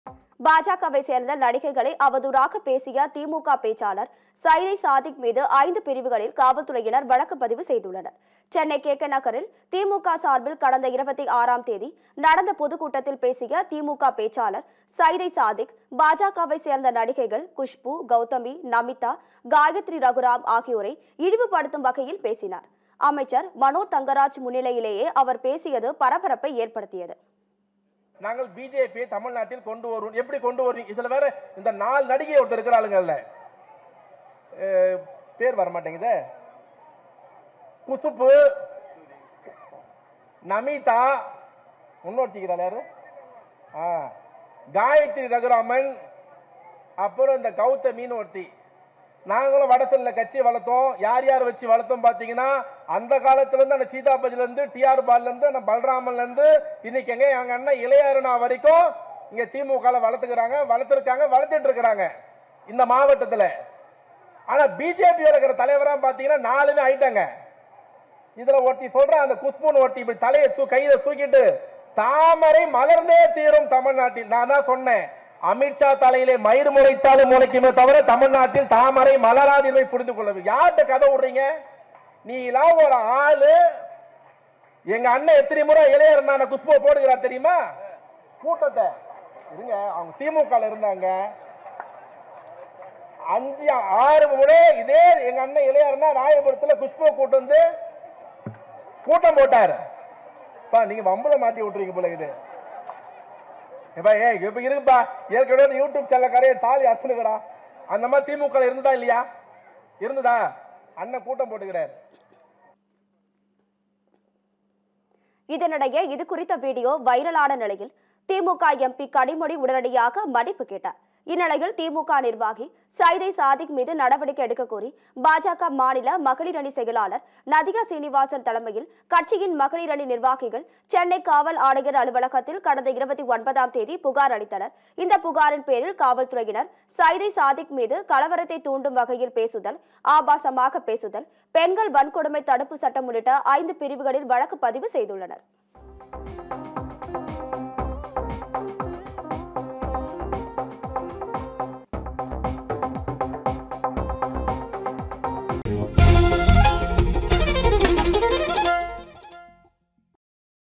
பாஜகவை சேர்ந்த நடிகைகளை அவதூறாக பேசிய திமுக பேச்சாளர் சைதை சாதிக் மீது ஐந்து பிரிவுகளில் காவல்துறையினர் வழக்கு பதிவு செய்துள்ளனர் சென்னை கே கே நகரில் திமுக சார்பில் கடந்த இருபத்தி ஆறாம் தேதி நடந்த பொதுக்கூட்டத்தில் பேசிய திமுக பேச்சாளர் சைதை சாதிக் பாஜகவை சேர்ந்த நடிகைகள் குஷ்பு கௌதமி நமிதா காயத்ரி ரகுராம் ஆகியோரை இழிவுபடுத்தும் வகையில் பேசினார் அமைச்சர் மனோ தங்கராஜ் முன்னிலையிலேயே அவர் பேசியது பரபரப்பை ஏற்படுத்தியது நாங்கள் பிஜேபியை தமிழ்நாட்டில் கொண்டு வருவோம் எப்படி கொண்டு வருவீங்க இதுல வேற இந்த நாலு நடிகை ஒருத்தர் இருக்கிறாளுங்கல்ல அஹ், பேர் வர மாட்டேங்குதே குசுப்பு நமிதா முன்னோட்டிக்கிறாள் யாரு ஆ காயத்ரி ரகுராமன் அப்புறம் இந்த கௌதமின்னு ஒருத்தி நாங்களும் வடசல்ல கட்சி வளர்த்தோம் யார் யார் வச்சு வளர்த்தோம் பாத்தீங்கன்னா அந்த காலத்துல இருந்து அந்த சீதாபதில இருந்து டிஆர் பால்ல இருந்து அந்த பல்ராமன்ல இருந்து இன்னைக்கு எங்க எங்க அண்ணன் இளையாருனா வரைக்கும் இங்க திமுக வளர்த்துக்கிறாங்க வளர்த்துருக்காங்க வளர்த்துட்டு இருக்கிறாங்க இந்த மாவட்டத்துல ஆனா பிஜேபி இருக்கிற தலைவரா பாத்தீங்கன்னா நாலுமே ஆயிட்டாங்க இதுல ஒருத்தி சொல்ற அந்த குஷ்புன்னு ஒருத்தி இப்படி தலையை தூ கையில தூக்கிட்டு தாமரை மலர்ந்தே தீரும் தமிழ்நாட்டில் நான் தான் சொன்னேன் அமித்ஷா தலையிலே மயிர் முளைத்தாலும் முளைக்குமே தவிர தமிழ்நாட்டில் தாமரை மலராது இதை புரிந்து கொள்ள யார்கிட்ட கதை விடுறீங்க நீ எல்லாம் ஒரு ஆளு எங்க அண்ணன் எத்தனை முறை இளையர் நான் குஷ்புவை போடுகிறார் தெரியுமா கூட்டத்தை இருங்க அவங்க திமுக இருந்தாங்க அஞ்சு ஆறு முறை இதே எங்க அண்ணன் இளையாருன்னா ராயபுரத்துல குஷ்புவை கூட்டு வந்து கூட்டம் போட்டாரு பா நீங்க வம்புல மாட்டி விட்டுறீங்க போல இது எப்பா ஏய் இப்ப இருக்குப்பா ஏற்கனவே இந்த யூடியூப் சேனல்காரே தாலி அசுனுங்கடா அந்த மாதிரி திமுக இருந்ததா இல்லையா இருந்ததா அண்ணன் கூட்டம் போட்டுக்கிறாரு இதனிடையே இது குறித்த வீடியோ வைரலான நிலையில் திமுக எம்பி கனிமொழி உடனடியாக மன்னிப்பு கேட்டார் இந்நிலையில் திமுக நிர்வாகி சைதை சாதிக் மீது நடவடிக்கை எடுக்க கோரி பாஜக மாநில மகளிர் அணி செயலாளர் நதிகா சீனிவாசன் தலைமையில் கட்சியின் மகளிர் அணி நிர்வாகிகள் சென்னை காவல் ஆணையர் அலுவலகத்தில் கடந்த இருபத்தி ஒன்பதாம் தேதி புகார் அளித்தனர் இந்த புகாரின் பேரில் காவல்துறையினர் சைதை சாதிக் மீது கலவரத்தை தூண்டும் வகையில் பேசுதல் ஆபாசமாக பேசுதல் பெண்கள் வன்கொடுமை தடுப்பு சட்டம் உள்ளிட்ட ஐந்து பிரிவுகளில் வழக்கு பதிவு செய்துள்ளனர்